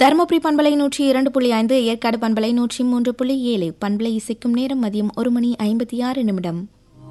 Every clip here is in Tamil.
தருமபுரி பண்பலை நூற்றி இரண்டு புள்ளி ஐந்து ஏற்காடு பண்பலை நூற்றி மூன்று புள்ளி ஏழு பண்பலை இசைக்கும் நேரம் மதியம் ஒரு மணி ஐம்பத்தி ஆறு நிமிடம்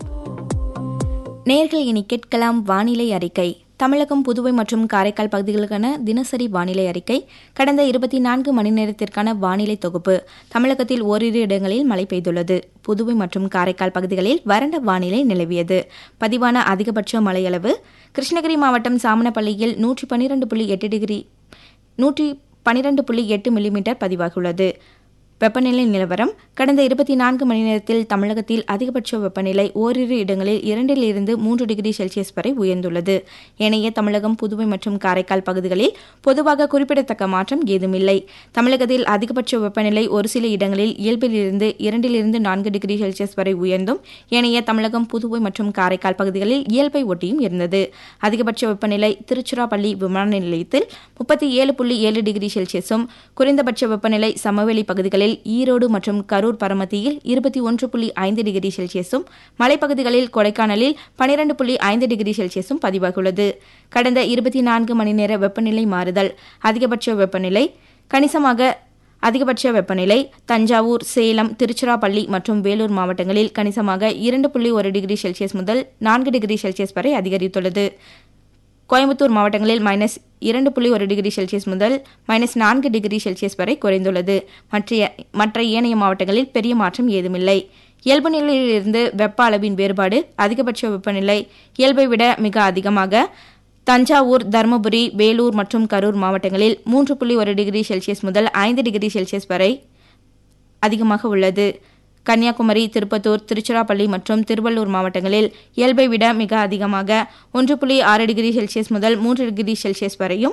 நேர்கள் இனி கேட்கலாம் வானிலை அறிக்கை தமிழகம் புதுவை மற்றும் காரைக்கால் பகுதிகளுக்கான தினசரி வானிலை அறிக்கை கடந்த இருபத்தி நான்கு மணி நேரத்திற்கான வானிலை தொகுப்பு தமிழகத்தில் ஓரிரு இடங்களில் மழை பெய்துள்ளது புதுவை மற்றும் காரைக்கால் பகுதிகளில் வறண்ட வானிலை நிலவியது பதிவான அதிகபட்ச மழையளவு கிருஷ்ணகிரி மாவட்டம் சாமனப்பள்ளியில் நூற்றி பன்னிரண்டு புள்ளி எட்டு டிகிரி நூற்றி பனிரெண்டு புள்ளி எட்டு மில்லிமீட்டர் பதிவாகியுள்ளது வெப்பநிலை நிலவரம் கடந்த இருபத்தி நான்கு மணி நேரத்தில் தமிழகத்தில் அதிகபட்ச வெப்பநிலை ஓரிரு இடங்களில் இரண்டில் இருந்து மூன்று டிகிரி செல்சியஸ் வரை உயர்ந்துள்ளது ஏனைய தமிழகம் புதுவை மற்றும் காரைக்கால் பகுதிகளில் பொதுவாக குறிப்பிடத்தக்க மாற்றம் ஏதுமில்லை தமிழகத்தில் அதிகபட்ச வெப்பநிலை ஒரு சில இடங்களில் இயல்பிலிருந்து இரண்டிலிருந்து நான்கு டிகிரி செல்சியஸ் வரை உயர்ந்தும் ஏனைய தமிழகம் புதுவை மற்றும் காரைக்கால் பகுதிகளில் இயல்பை ஒட்டியும் இருந்தது அதிகபட்ச வெப்பநிலை திருச்சிராப்பள்ளி விமான நிலையத்தில் முப்பத்தி ஏழு புள்ளி ஏழு டிகிரி செல்சியஸும் குறைந்தபட்ச வெப்பநிலை சமவெளி பகுதிகளில் ஈரோடு மற்றும் கரூர் பரமத்தியில் இருபத்தி ஒன்று புள்ளி ஐந்து டிகிரி செல்சியஸும் மலைப்பகுதிகளில் கொடைக்கானலில் பனிரெண்டு புள்ளி ஐந்து டிகிரி செல்சியஸும் பதிவாகியுள்ளது கடந்த இருபத்தி நான்கு மணி நேர வெப்பநிலை மாறுதல் அதிகபட்ச வெப்பநிலை கணிசமாக அதிகபட்ச வெப்பநிலை தஞ்சாவூர் சேலம் திருச்சிராப்பள்ளி மற்றும் வேலூர் மாவட்டங்களில் கணிசமாக இரண்டு புள்ளி ஒரு டிகிரி செல்சியஸ் முதல் நான்கு டிகிரி செல்சியஸ் வரை அதிகரித்துள்ளது கோயம்புத்தூர் மாவட்டங்களில் மைனஸ் இரண்டு புள்ளி ஒரு டிகிரி செல்சியஸ் முதல் மைனஸ் நான்கு டிகிரி செல்சியஸ் வரை குறைந்துள்ளது மற்ற மற்ற ஏனைய மாவட்டங்களில் பெரிய மாற்றம் ஏதுமில்லை இயல்பு நிலையிலிருந்து வெப்ப அளவின் வேறுபாடு அதிகபட்ச வெப்பநிலை இயல்பை விட மிக அதிகமாக தஞ்சாவூர் தருமபுரி வேலூர் மற்றும் கரூர் மாவட்டங்களில் மூன்று புள்ளி ஒரு டிகிரி செல்சியஸ் முதல் ஐந்து டிகிரி செல்சியஸ் வரை அதிகமாக உள்ளது கன்னியாகுமரி திருப்பத்தூர் திருச்சிராப்பள்ளி மற்றும் திருவள்ளூர் மாவட்டங்களில் இயல்பை விட மிக அதிகமாக ஒன்று புள்ளி ஆறு டிகிரி செல்சியஸ் முதல் மூன்று டிகிரி செல்சியஸ் வரையும்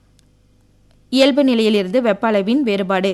இயல்பு நிலையிலிருந்து வெப்ப அளவின் வேறுபாடு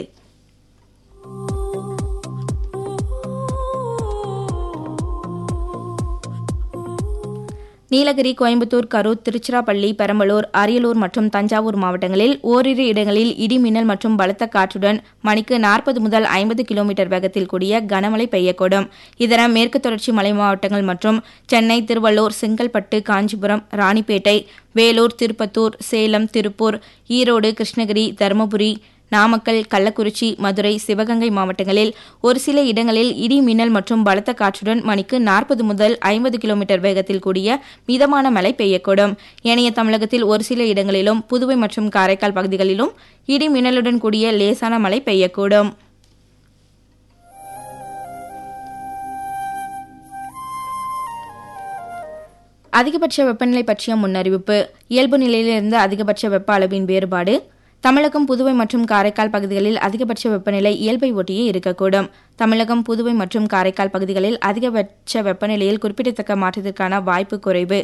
நீலகிரி கோயம்புத்தூர் கரூர் திருச்சிராப்பள்ளி பெரம்பலூர் அரியலூர் மற்றும் தஞ்சாவூர் மாவட்டங்களில் ஓரிரு இடங்களில் இடி மின்னல் மற்றும் பலத்த காற்றுடன் மணிக்கு நாற்பது முதல் ஐம்பது கிலோமீட்டர் வேகத்தில் கூடிய கனமழை பெய்யக்கூடும் இதர மேற்கு தொடர்ச்சி மலை மாவட்டங்கள் மற்றும் சென்னை திருவள்ளூர் செங்கல்பட்டு காஞ்சிபுரம் ராணிப்பேட்டை வேலூர் திருப்பத்தூர் சேலம் திருப்பூர் ஈரோடு கிருஷ்ணகிரி தருமபுரி நாமக்கல் கள்ளக்குறிச்சி மதுரை சிவகங்கை மாவட்டங்களில் ஒரு சில இடங்களில் இடி மின்னல் மற்றும் பலத்த காற்றுடன் மணிக்கு நாற்பது முதல் ஐம்பது கிலோமீட்டர் வேகத்தில் கூடிய மிதமான மழை பெய்யக்கூடும் ஏனைய தமிழகத்தில் ஒரு சில இடங்களிலும் புதுவை மற்றும் காரைக்கால் பகுதிகளிலும் இடி மின்னலுடன் கூடிய லேசான மழை பெய்யக்கூடும் அதிகபட்ச வெப்பநிலை பற்றிய முன்னறிவிப்பு இயல்பு நிலையிலிருந்து அதிகபட்ச வெப்ப அளவின் வேறுபாடு தமிழகம் புதுவை மற்றும் காரைக்கால் பகுதிகளில் அதிகபட்ச வெப்பநிலை இயல்பை ஒட்டியே இருக்கக்கூடும் தமிழகம் புதுவை மற்றும் காரைக்கால் பகுதிகளில் அதிகபட்ச வெப்பநிலையில் குறிப்பிடத்தக்க மாற்றத்திற்கான வாய்ப்பு குறைவு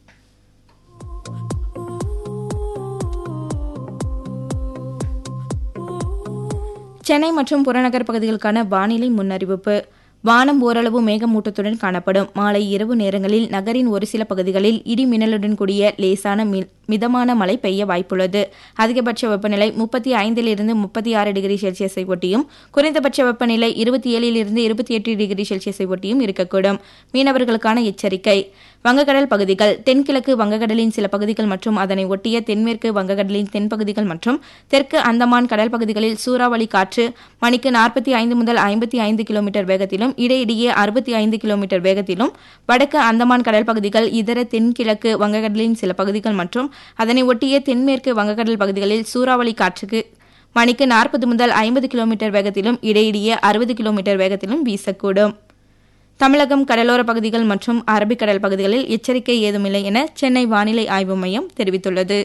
சென்னை மற்றும் புறநகர் பகுதிகளுக்கான வானிலை முன்னறிவிப்பு வானம் ஓரளவு மேகமூட்டத்துடன் காணப்படும் மாலை இரவு நேரங்களில் நகரின் ஒரு சில பகுதிகளில் இடி மின்னலுடன் கூடிய லேசான மிதமான மழை பெய்ய வாய்ப்புள்ளது அதிகபட்ச வெப்பநிலை முப்பத்தி ஐந்திலிருந்து முப்பத்தி ஆறு டிகிரி செல்சியஸை ஒட்டியும் குறைந்தபட்ச வெப்பநிலை இருபத்தி ஏழிலிருந்து இருபத்தி எட்டு டிகிரி செல்சியஸை ஒட்டியும் இருக்கக்கூடும் மீனவர்களுக்கான எச்சரிக்கை வங்கக்கடல் பகுதிகள் தென்கிழக்கு வங்கக்கடலின் சில பகுதிகள் மற்றும் அதனை ஒட்டிய தென்மேற்கு வங்கக்கடலின் தென்பகுதிகள் மற்றும் தெற்கு அந்தமான் கடல் பகுதிகளில் சூறாவளி காற்று மணிக்கு நாற்பத்தி ஐந்து முதல் ஐம்பத்தி ஐந்து கிலோமீட்டர் வேகத்திலும் இடையிடையே அறுபத்தி ஐந்து கிலோமீட்டர் வேகத்திலும் வடக்கு அந்தமான் கடல் பகுதிகள் இதர தென்கிழக்கு வங்கக்கடலின் சில பகுதிகள் மற்றும் அதனை ஒட்டிய தென்மேற்கு வங்கக்கடல் பகுதிகளில் சூறாவளி காற்றுக்கு மணிக்கு நாற்பது முதல் ஐம்பது கிலோமீட்டர் வேகத்திலும் இடையிடையே அறுபது கிலோமீட்டர் வேகத்திலும் வீசக்கூடும் தமிழகம் கடலோர பகுதிகள் மற்றும் அரபிக்கடல் பகுதிகளில் எச்சரிக்கை ஏதுமில்லை என சென்னை வானிலை ஆய்வு மையம் தெரிவித்துள்ளது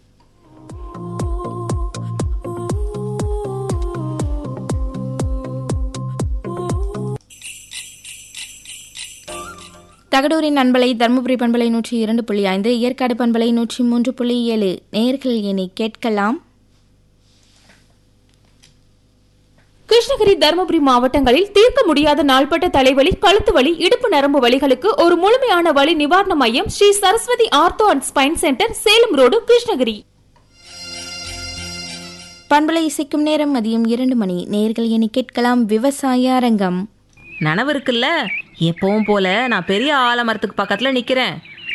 தகடூரின் அன்பலை தருமபுரி பண்பலை நூற்றி இரண்டு புள்ளி ஐந்து ஏற்காடு பண்பலை நூற்றி மூன்று புள்ளி ஏழு நேர்கள் இனி கேட்கலாம் கிருஷ்ணகிரி தருமபுரி மாவட்டங்களில் தீர்க்க முடியாத நாள்பட்ட தலைவலி கழுத்து வலி இடுப்பு நரம்பு வலிகளுக்கு ஒரு முழுமையான வலி நிவாரண மையம் Sri Saraswathi ortho and spine centre Salem road Krishnagiri பண்பலை இசைக்கும் நேரம் மதியம் இரண்டு மணி நேர்கள் இனி கேட்கலாம் விவசாய அரங்கம் நனவு இருக்குல்ல எப்பவும் போல நான் பெரிய ஆலமரத்துக்கு பக்கத்துல நிக்கிறேன்